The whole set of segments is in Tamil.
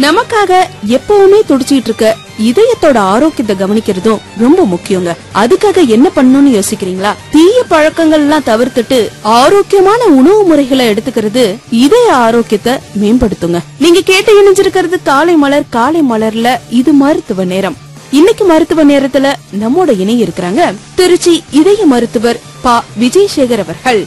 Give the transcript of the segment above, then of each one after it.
நமக்காக எப்பவுமே துடிச்சிட்டு இருக்க இதயத்தோட ஆரோக்கியத்தை கவனிக்கிறதும் ரொம்ப முக்கியங்க அதுக்காக என்ன பண்ணணும்னு யோசிக்கிறீங்களா தீய பழக்கங்கள் எல்லாம் தவிர்த்துட்டு ஆரோக்கியமான உணவு முறைகளை எடுத்துக்கிறது இதய ஆரோக்கியத்தை மேம்படுத்துங்க நீங்க கேட்டு இணைஞ்சிருக்கிறது காலை மலர் காலை மலர்ல இது மருத்துவ நேரம் இன்னைக்கு மருத்துவ நேரத்துல நம்மோட இணைய இருக்கிறாங்க திருச்சி இதய மருத்துவர் பா விஜயசேகர் அவர்கள்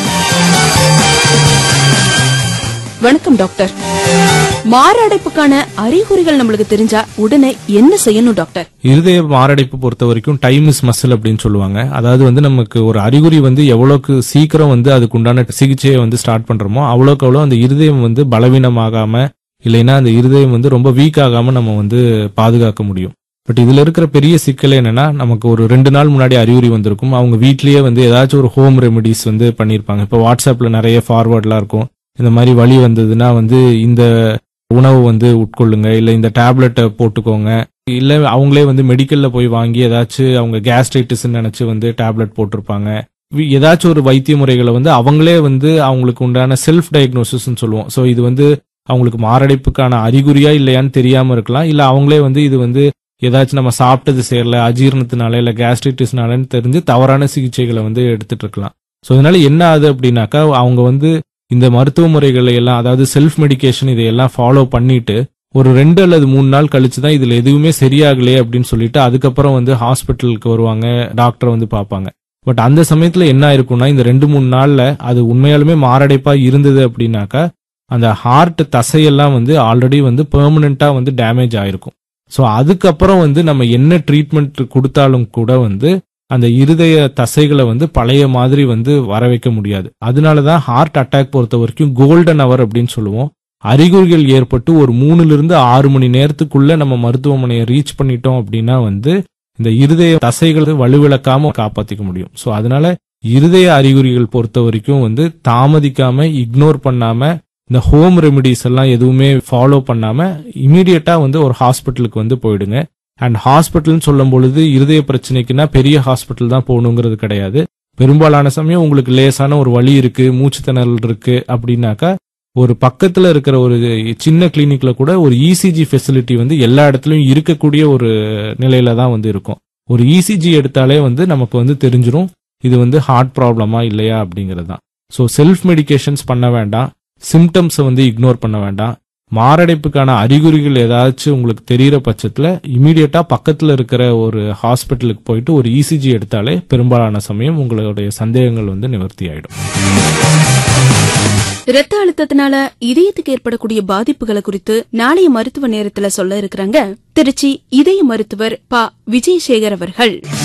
வணக்கம் டாக்டர் மாரடைப்புக்கான அறிகுறிகள் நம்மளுக்கு தெரிஞ்சா உடனே என்ன செய்யணும் டாக்டர் இருதய மாரடைப்பு பொறுத்த வரைக்கும் டைம் இஸ் மசில் அப்படின்னு சொல்லுவாங்க அதாவது வந்து நமக்கு ஒரு அறிகுறி வந்து எவ்வளவுக்கு சீக்கிரம் வந்து அதுக்கு உண்டான சிகிச்சையை வந்து ஸ்டார்ட் பண்றோமோ அவ்வளோக்கு அவ்வளோ அந்த இருதயம் வந்து பலவீனமாகாம இல்லைன்னா அந்த இருதயம் வந்து ரொம்ப வீக் ஆகாம நம்ம வந்து பாதுகாக்க முடியும் பட் இதுல இருக்கிற பெரிய சிக்கல் என்னன்னா நமக்கு ஒரு ரெண்டு நாள் முன்னாடி அறிகுறி வந்திருக்கும் அவங்க வீட்லயே வந்து ஏதாச்சும் ஒரு ஹோம் ரெமெடிஸ் வந்து பண்ணியிருப்பாங்க இப்போ வாட்ஸ்அப்ல நிறைய ஃபார்வர்ட்லாம் இருக்கும் இந்த மாதிரி வலி வந்ததுன்னா வந்து இந்த உணவு வந்து உட்கொள்ளுங்க இல்ல இந்த டேப்லெட்டை போட்டுக்கோங்க இல்ல அவங்களே வந்து மெடிக்கல்ல போய் வாங்கி ஏதாச்சும் அவங்க கேஸ்ட்ரைட்டிஸ் நினைச்சு வந்து டேப்லெட் போட்டிருப்பாங்க வி- ஏதாச்சும் ஒரு வைத்திய முறைகளை வந்து அவங்களே வந்து அவங்களுக்கு உண்டான செல்ஃப் டயக்னோசிஸ் சொல்லுவோம் ஸோ இது வந்து அவங்களுக்கு மாரடைப்புக்கான அறிகுறியா இல்லையான்னு தெரியாம இருக்கலாம் இல்ல அவங்களே வந்து இது வந்து ஏதாச்சும் நம்ம சாப்பிட்டது சேரல அஜீரணத்தினால இல்ல கேஸ்ட்ரைட்டிஸ்னாலன்னு தெரிஞ்சு தவறான சிகிச்சைகளை வந்து எடுத்துட்டு இருக்கலாம் ஸோ அதனால என்ன ஆகுது அப்படின்னாக்கா அவங்க வந்து இந்த மருத்துவ முறைகளை எல்லாம் அதாவது செல்ஃப் மெடிகேஷன் இதையெல்லாம் ஃபாலோ பண்ணிட்டு ஒரு ரெண்டு அல்லது மூணு நாள் கழிச்சு தான் இதுல எதுவுமே சரியாகலையே அப்படின்னு சொல்லிட்டு அதுக்கப்புறம் வந்து ஹாஸ்பிட்டலுக்கு வருவாங்க டாக்டரை வந்து பார்ப்பாங்க பட் அந்த சமயத்துல என்ன ஆயிருக்கும்னா இந்த ரெண்டு மூணு நாள்ல அது உண்மையாலுமே மாரடைப்பா இருந்தது அப்படின்னாக்கா அந்த ஹார்ட் தசையெல்லாம் வந்து ஆல்ரெடி வந்து பெர்மனண்டா வந்து டேமேஜ் ஆயிருக்கும் ஸோ அதுக்கப்புறம் வந்து நம்ம என்ன ட்ரீட்மெண்ட் கொடுத்தாலும் கூட வந்து அந்த இருதய தசைகளை வந்து பழைய மாதிரி வந்து வர வைக்க முடியாது அதனால தான் ஹார்ட் அட்டாக் பொறுத்த வரைக்கும் கோல்டன் அவர் அப்படின்னு சொல்லுவோம் அறிகுறிகள் ஏற்பட்டு ஒரு மூணுல இருந்து ஆறு மணி நேரத்துக்குள்ள நம்ம மருத்துவமனையை ரீச் பண்ணிட்டோம் அப்படின்னா வந்து இந்த இருதய தசைகளை வலுவிழக்காம காப்பாத்திக்க முடியும் ஸோ அதனால இருதய அறிகுறிகள் பொறுத்த வரைக்கும் வந்து தாமதிக்காம இக்னோர் பண்ணாம இந்த ஹோம் ரெமிடிஸ் எல்லாம் எதுவுமே ஃபாலோ பண்ணாம இமீடியட்டா வந்து ஒரு ஹாஸ்பிட்டலுக்கு வந்து போயிடுங்க அண்ட் ஹாஸ்பிட்டல்னு சொல்லும் பொழுது இருதய பிரச்சனைக்குன்னா பெரிய ஹாஸ்பிட்டல் தான் போகணுங்கிறது கிடையாது பெரும்பாலான சமயம் உங்களுக்கு லேசான ஒரு வலி இருக்கு மூச்சு திணறல் இருக்கு அப்படின்னாக்கா ஒரு பக்கத்துல இருக்கிற ஒரு சின்ன கிளினிக்ல கூட ஒரு இசிஜி ஃபெசிலிட்டி வந்து எல்லா இடத்துலயும் இருக்கக்கூடிய ஒரு நிலையில தான் வந்து இருக்கும் ஒரு இசிஜி எடுத்தாலே வந்து நமக்கு வந்து தெரிஞ்சிரும் இது வந்து ஹார்ட் ப்ராப்ளமா இல்லையா அப்படிங்கிறது தான் ஸோ செல்ஃப் மெடிகேஷன்ஸ் பண்ண வேண்டாம் சிம்டம்ஸை வந்து இக்னோர் பண்ண வேண்டாம் மாரடைப்புக்கான அறிகுறிகள் ஏதாச்சும் உங்களுக்கு தெரியிற பட்சத்துல இமீடியட்டா பக்கத்துல இருக்கிற ஒரு ஹாஸ்பிட்டலுக்கு போயிட்டு ஒரு இசிஜி எடுத்தாலே பெரும்பாலான சமயம் உங்களுடைய சந்தேகங்கள் வந்து நிவர்த்தி ஆயிடும் இரத்த அழுத்தத்தினால இதயத்துக்கு ஏற்படக்கூடிய பாதிப்புகளை குறித்து நாளைய மருத்துவ நேரத்துல சொல்ல இருக்கிறாங்க திருச்சி இதய மருத்துவர் பா விஜயசேகர் அவர்கள்